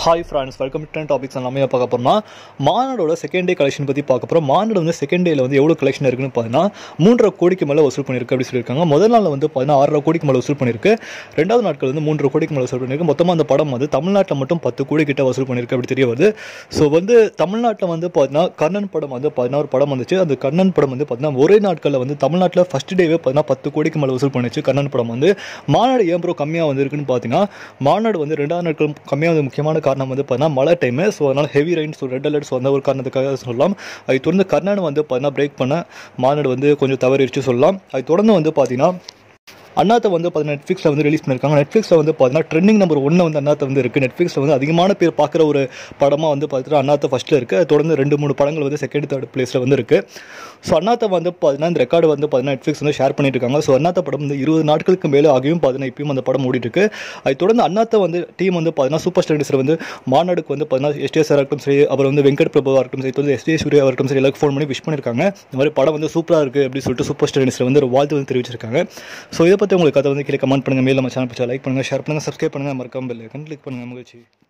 hi friends welcome to topics எல்லாமே பார்க்க போகிறோம்னா மாநாடோட செகண்ட் டே கலெக்ஷன் பற்றி பார்க்க போகிறோம் மாநாடு வந்து செகண்ட் டேல வந்து எவ்வளோ கலெக்ஷன் இருக்குன்னு பார்த்தீங்கன்னா மூன்றரை கோடிக்கு மேலே வசூல் பண்ணியிருக்கு அப்படி சொல்லியிருக்காங்க முதல் நாள் வந்து பார்த்தீங்கன்னா ஆறரை கோடிக்கு மேலே வசூல் பண்ணியிருக்கு ரெண்டாவது நாட்கள் வந்து மூன்றரை கோடிக்கு மேலே வசூல் பண்ணியிருக்கு மொத்தமாக அந்த படம் வந்து தமிழ்நாட்டில் மட்டும் பத்து கோடி கிட்ட வசூல் பண்ணியிருக்கு அப்படி தெரிய வருது ஸோ வந்து தமிழ்நாட்டில் வந்து பார்த்தீங்கன்னா கண்ணன் படம் வந்து பார்த்தீங்கன்னா ஒரு படம் வந்துச்சு அந்த கண்ணன் படம் வந்து பார்த்தீங்கன்னா ஒரே நாட்களில் வந்து தமிழ்நாட்டில் ஃபஸ்ட் டேவே பார்த்தீங்கன்னா பத்து கோடிக்கு மேலே வசூல் பண்ணிச்சு கண்ணன் படம் வந்து மாநாடு ஏன் ப்ரோ கம்மியாக வந்திருக்குன்னு பார்த்தீங்கன்னா மாநாடு வந்து ரெண்டாவது நாட்கள் கம்மியாக வந்து முக்கியமான காரணம் வந்து பார்த்தீங்கன்னா மழை டைமு ஸோ அதனால் ஹெவி ரெயின்ஸ் ரெட் அலர்ட்ஸ் வந்த ஒரு காரணத்துக்காக சொல்லலாம் அதை தொடர்ந்து கர்நாடு வந்து பார்த்தீங்கன்னா பிரேக் பண்ண மாநாடு வந்து கொஞ்சம் தவறிடுச்சு சொல்லலாம் அதை தொடர்ந்து வந்து பார்த்தீங்கன்னா அண்ணாத்தை வந்து பார்த்தீங்கன்னா நெட்ஃப்ளிக்ஸில் வந்து ரிலீஸ் பண்ணியிருக்காங்க நெட்ஃப்ளிக்ஸில் வந்து பார்த்தீங்கன்னா ட்ரெண்டிங் நம்பர் ஒன்று வந்து அண்ணாத்தை வந்து இருக்குது நெட்ஃப்ளிக்ஸில் வந்து அதிகமான பேர் பார்க்குற ஒரு படமாக வந்து பார்த்துட்டு அண்ணாத்தை ஃபஸ்ட்டில் இருக்குது அது தொடர்ந்து ரெண்டு மூணு படங்கள் வந்து செகண்ட் தேர்ட் பிளேஸில் வந்து இருக்குது ஸோ அண்ணாத்தை வந்து பார்த்தீங்கன்னா இந்த ரெக்கார்டு வந்து பார்த்தீங்கன்னா நெட்ஃப்ளிக்ஸ் வந்து ஷேர் பண்ணிட்டு இருக்காங்க ஸோ அண்ணாத்த படம் வந்து இருபது நாட்களுக்கு மேலே ஆகியும் பார்த்தீங்கன்னா இப்பயும் அந்த படம் ஓடிட்டு இருக்கு அது தொடர்ந்து அண்ணாத்த வந்து டீம் வந்து பார்த்தீங்கன்னா சூப்பர் ஸ்டாண்டர்ஸில் வந்து மாநாடுக்கு வந்து பார்த்தீங்கன்னா எஸ்டிஎஸ் இருக்கட்டும் சரி அப்புறம் வந்து வெங்கட் பிரபுவாக இருக்கட்டும் சரி தொடர்ந்து எஸ்டி சூர்யா இருக்கட்டும் சரி எல்லாருக்கும் ஃபோன் பண்ணி விஷ் பண்ணியிருக்காங்க இந்த மாதிரி படம் வந்து சூப்பராக இருக்குது அப்படின்னு சொல்லிட்டு சூப்பர் ஸ்டாண்டர்ஸில் வந்து ஒரு வாழ்த்து வந்து தெரிவிச்சிருக்காங்க ஸோ இதை பற்றி உங்களுக்கு கதை வந்து கீழே கமெண்ட் பண்ணுங்கள் மேலே நம்ம சேனல் பிடிச்சா லைக் பண்ணுங்கள் ஷேர் பண்ணுங்கள் சப்ஸ்கிரைப் பண்ணுங்கள் மறக்காம பெல் ஐக்கன் கிளிக் பண்ணுங்கள் மகிழ்ச்சி